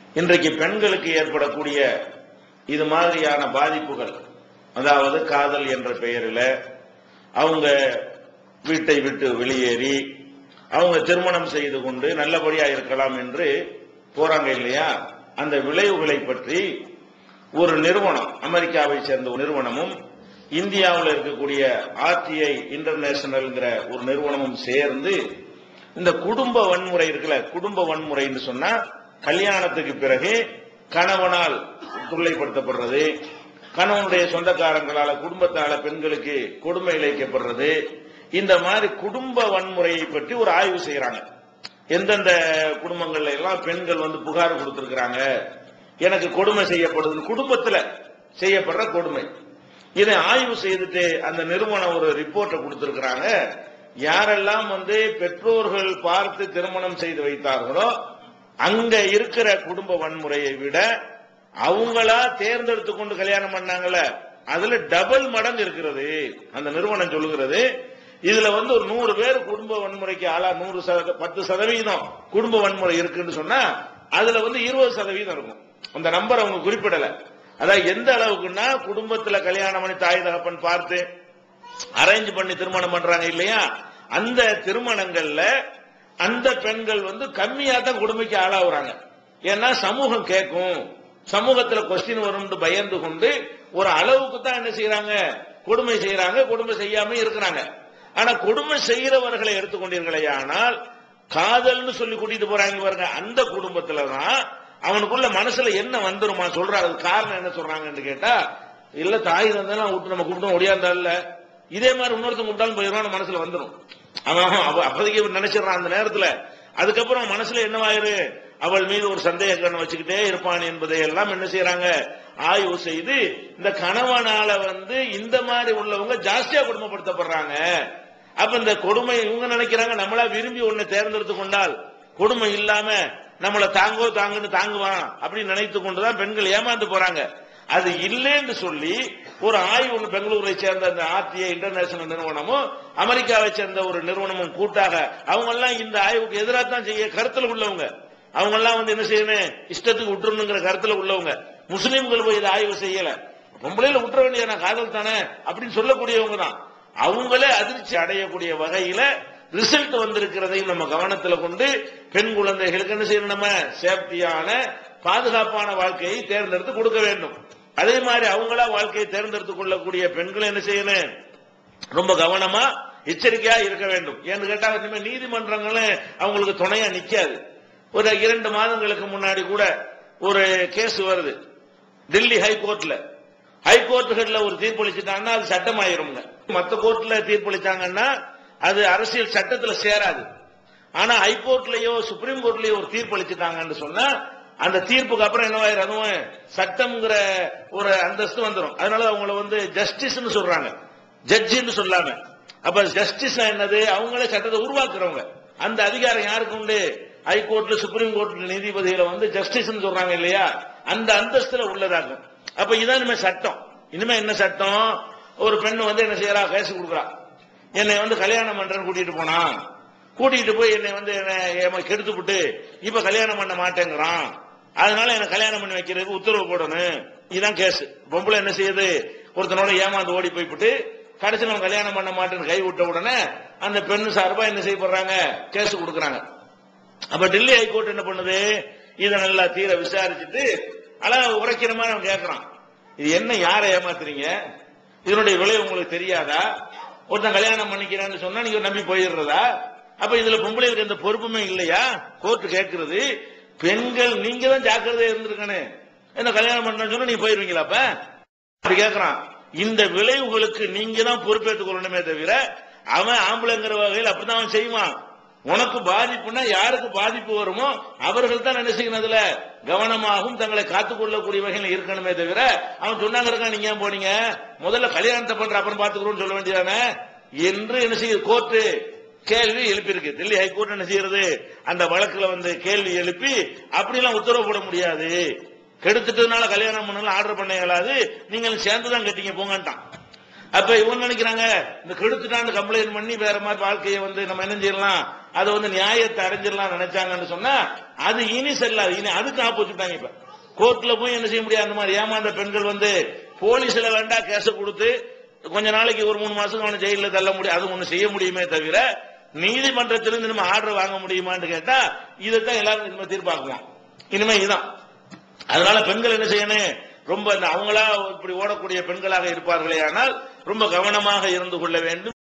இன்றைக்கு பெண்களுக்கு ஏற்படக்கூடிய இது மாதிரியான பாதிப்புகள் அதாவது காதல் என்ற பெயரில் அவங்க வீட்டை விட்டு வெளியேறி அவங்க திருமணம் செய்து கொண்டு நல்லபடியா இருக்கலாம் என்று போறாங்க இல்லையா அந்த விளைவுகளை பற்றி ஒரு நிறுவனம் அமெரிக்காவை சேர்ந்த ஒரு நிறுவனமும் இந்தியாவில் இருக்கக்கூடிய ஆர்டிஐ இன்டர்நேஷனல்ங்கிற ஒரு நிறுவனமும் சேர்ந்து இந்த குடும்ப வன்முறை இருக்குல்ல குடும்ப வன்முறைன்னு சொன்னா கல்யாணத்துக்கு பிறகு கணவனால் தொல்லைப்படுத்தப்படுறது கணவனுடைய சொந்தக்காரங்களால குடும்பத்தால பெண்களுக்கு கொடுமை இழைக்கப்படுறது இந்த மாதிரி குடும்ப வன்முறையை பற்றி ஒரு ஆய்வு செய்யறாங்க எந்தெந்த குடும்பங்கள்ல எல்லாம் பெண்கள் வந்து புகார் கொடுத்திருக்கிறாங்க எனக்கு கொடுமை செய்யப்படுது குடும்பத்துல செய்யப்படுற கொடுமை இதை ஆய்வு செய்துட்டு அந்த நிறுவனம் ஒரு ரிப்போர்ட்டை கொடுத்திருக்கிறாங்க யாரெல்லாம் வந்து பெற்றோர்கள் பார்த்து திருமணம் செய்து வைத்தார்களோ அங்க இருக்கிற குடும்ப வன்முறையை விட அவங்களா தேர்ந்தெடுத்து கொண்டு கல்யாணம் பண்ணாங்கல்ல அதுல டபுள் மடங்கு இருக்கிறது அந்த நிறுவனம் சொல்லுகிறது இதுல வந்து ஒரு நூறு பேர் குடும்ப வன்முறைக்கு ஆளா நூறு சத- பத்து சதவீதம் குடும்ப வன்முறை இருக்குன்னு சொன்னா அதுல வந்து இருபது சதவீதம் இருக்கும் அந்த நம்பர் அவங்க குறிப்பிடல அதாவது எந்த அளவுக்குன்னா குடும்பத்துல கல்யாணம் பண்ணி தாய் தகப்பன் பார்த்து அரேஞ்ச் பண்ணி திருமணம் பண்றாங்க இல்லையா அந்த திருமணங்கள்ல அந்த பெண்கள் வந்து கம்மியா தான் கொடுமைக்கு ஆளாகுறாங்க ஏன்னா சமூகம் கேட்கும் சமூகத்துல கொஸ்டின் வரும்னு பயந்து கொண்டு ஒரு அளவுக்கு தான் என்ன செய்யறாங்க கொடுமை செய்யறாங்க கொடுமை செய்யாம இருக்கிறாங்க ஆனா கொடுமை செய்யறவர்களை எடுத்துக்கொண்டீர்களே ஆனால் காதல்னு சொல்லி கூட்டிட்டு போறாங்க பாருங்க அந்த குடும்பத்துல தான் அவனுக்குள்ள மனசுல என்ன வந்துருமா சொல்றாரு அது காரணம் என்ன சொல்றாங்கன்னு கேட்டா இல்ல தாய் தந்தையெல்லாம் விட்டு நம்ம கூப்பிட்டோம் ஒடியாந்தால இதே மாதிரி இன்னொருத்தன் கூப்பிட்டாலும் போயிடுவான் மனசுல வந்துடும் அவன் அவ- அப்போதைக்கு இவன் நினைச்சிடறான் அந்த நேரத்துல அதுக்கப்புறம் மனசுல என்னவாயிரு அவள் மீது ஒரு சந்தேக கண்ணை வச்சுக்கிட்டே இருப்பான் என்பதை எல்லாம் என்ன செய்யறாங்க ஆய்வு செய்து இந்த கணவனால வந்து இந்த மாதிரி உள்ளவங்க ஜாஸ்தியா கொடுமைப்படுத்தப்படுறாங்க அப்ப இந்த கொடுமை இவங்க நினைக்கிறாங்க நம்மளா விரும்பி ஒண்ணு தேர்ந்தெடுத்து கொண்டால் கொடுமை இல்லாம நம்மள தாங்கோ தாங்குன்னு தாங்குவான் அப்படின்னு நினைத்து கொண்டுதான் பெண்கள் ஏமாந்து போறாங்க அது இல்லைன்னு சொல்லி ஒரு ஆய்வு ஒன்று பெங்களூரை சேர்ந்த அந்த ஆர்டிஐ இன்டர்நேஷனல் நிறுவனமும் அமெரிக்காவை சேர்ந்த ஒரு நிறுவனமும் கூட்டாக அவங்க எல்லாம் இந்த ஆய்வுக்கு எதிராக தான் செய்ய கருத்துல உள்ளவங்க அவங்க எல்லாம் வந்து என்ன செய்யணும் இஷ்டத்துக்கு விட்டுறணுங்கிற கருத்துல உள்ளவங்க முஸ்லீம்கள் போய் இதை ஆய்வு செய்யல பொம்பளையில விட்டுற வேண்டிய நான் காதல் தானே அப்படின்னு சொல்லக்கூடியவங்க தான் அவங்களே அதிர்ச்சி அடையக்கூடிய வகையில ரிசல்ட் வந்திருக்கிறதையும் நம்ம கவனத்துல கொண்டு பெண் குழந்தைகளுக்கு என்ன செய்யணும் நம்ம சேஃப்டியான பாதுகாப்பான வாழ்க்கையை தேர்ந்தெடுத்து கொடுக்க வேண்டும் அதே மாதிரி அவங்களா வாழ்க்கையை தேர்ந்தெடுத்து கொள்ளக்கூடிய பெண்களை என்ன செய்யணும் ரொம்ப கவனமா எச்சரிக்கையா இருக்க வேண்டும் ஏன்னு கேட்டா இனிமே நீதிமன்றங்களும் அவங்களுக்கு துணையா நிக்காது ஒரு இரண்டு மாதங்களுக்கு முன்னாடி கூட ஒரு கேஸ் வருது டெல்லி ஹைகோர்ட்ல ஹைகோர்ட்டுகள்ல ஒரு தீர்ப்பளிச்சுட்டாங்கன்னா அது சட்டமாயிருங்க மத்த கோர்ட்ல தீர்ப்பளிச்சாங்கன்னா அது அரசியல் சட்டத்துல சேராது ஆனா ஹைகோர்ட்லயோ சுப்ரீம் கோர்ட்லயோ ஒரு தீர்ப்பளிச்சுட்டாங்கன்னு சொன்னா அந்த தீர்ப்புக்கு அப்புறம் என்னவாயிரும் அதுவும் சட்டம்ங்கிற ஒரு அந்தஸ்து வந்துடும் அதனால அவங்கள வந்து ஜஸ்டிஸ்னு சொல்றாங்க ஜட்ஜின்னு சொல்லாம அப்ப ஜஸ்டிஸ் என்னது அவங்களே சட்டத்தை உருவாக்குறவங்க அந்த அதிகாரம் யாருக்கு உண்டு ஹைகோர்ட்ல சுப்ரீம் கோர்ட்ல நீதிபதிகளை வந்து ஜஸ்டிஸ்னு சொல்றாங்க இல்லையா அந்த அந்தஸ்துல உள்ளதாகும் அப்ப இதான் இனிமே சட்டம் இனிமே என்ன சட்டம் ஒரு பெண் வந்து என்ன செய்யறா கேஸ் கொடுக்குறா என்னை வந்து கல்யாணம் பண்றேன்னு கூட்டிட்டு போனா கூட்டிட்டு போய் என்னை வந்து என்னை ஏமா கெடுத்து விட்டு இப்ப கல்யாணம் பண்ண மாட்டேங்கிறான் அதனால என்ன கல்யாணம் பண்ணி வைக்கிறதுக்கு உத்தரவு போடணும் இதுதான் கேஸ் பொம்பளை என்ன செய்யுது ஒருத்தனோட ஏமாந்து ஓடி போய்விட்டு கடைசியில் அவன் கல்யாணம் பண்ண மாட்டேன்னு கை விட்ட உடனே அந்த பெண்ணு சார்பா என்ன செய்யப்படுறாங்க கேஸ் கொடுக்குறாங்க அப்ப டெல்லி ஹைகோர்ட் என்ன பண்ணுது இதை நல்லா தீர விசாரிச்சுட்டு அழகா உரைக்கிற மாதிரி அவன் கேட்கறான் இது என்ன யாரை ஏமாத்துறீங்க இதனுடைய விலை உங்களுக்கு தெரியாதா ஒருத்தன் கல்யாணம் பண்ணிக்கிறான்னு சொன்னா நீங்க நம்பி போயிடுறதா அப்ப இதுல பொம்பளைகளுக்கு எந்த பொறுப்புமே இல்லையா கோர்ட் கேட்கிறது பெண்கள் நீங்க தான் ஜாக்கிரதையா இருந்திருக்கணும் என்ன கல்யாணம் பண்ண சொன்னா நீங்க போயிருவீங்களா அப்ப அப்படி கேட்கறான் இந்த விளைவுகளுக்கு நீங்க தான் பொறுப்பேற்றுக் கொள்ளணுமே தவிர அவன் ஆம்பளைங்கிற வகையில் அப்படிதான் அவன் செய்வான் உனக்கு பாதிப்புனா யாருக்கு பாதிப்பு வருமோ அவர்கள் தான் என்ன செய்யணும் அதுல கவனமாகவும் தங்களை காத்துக் கொள்ளக்கூடிய வகையில் இருக்கணுமே தவிர அவன் சொன்னாங்க இருக்கான் நீங்க ஏன் போனீங்க முதல்ல கல்யாணத்தை பண்ற அப்புறம் பாத்துக்கிறோம்னு சொல்ல வேண்டியதானே என்று என்ன செய்யுது கோர்ட்டு கேள்வி எழுப்பியிருக்கு டெல்லி ஹைகோர்ட் என்ன செய்யறது அந்த வழக்குல வந்து கேள்வி எழுப்பி அப்படிலாம் உத்தரவு போட முடியாது கெடுத்துட்டதுனால கல்யாணம் பண்ணலாம் ஆர்டர் பண்ண இயலாது நீங்கள் சேர்ந்து தான் கட்டிங்க போங்கன்ட்டான் அப்ப இவங்க நினைக்கிறாங்க இந்த கெடுத்துட்டான்னு கம்ப்ளைண்ட் பண்ணி வேற மாதிரி வாழ்க்கையை வந்து நம்ம என்ன செய்யலாம் அது வந்து நியாயத்தை அடைஞ்சிடலாம் நினைச்சாங்கன்னு சொன்னா அது இனி செல்லாது இனி அதுக்கு ஆப்போசிட்டாங்க இப்ப கோர்ட்ல போய் என்ன செய்ய முடியாது அந்த மாதிரி ஏமாந்த பெண்கள் வந்து போலீஸ்ல வேண்டா கேஸ கொடுத்து கொஞ்ச நாளைக்கு ஒரு மூணு மாசம் அவனை ஜெயில தள்ள முடியும் அது ஒண்ணு செய்ய முடியுமே தவிர நீதிமன்றத்திலிருந்து நம்ம ஆர்டர் வாங்க முடியுமான்னு கேட்டா இதைத்தான் எல்லாரும் இனிமே தீர்ப்பாக்குவோம் இனிமே இதுதான் அதனால பெண்கள் என்ன செய்யணும் ரொம்ப இந்த அவங்களா இப்படி ஓடக்கூடிய பெண்களாக இருப்பார்களே ஆனால் ரொம்ப கவனமாக இருந்து கொள்ள வேண்டும்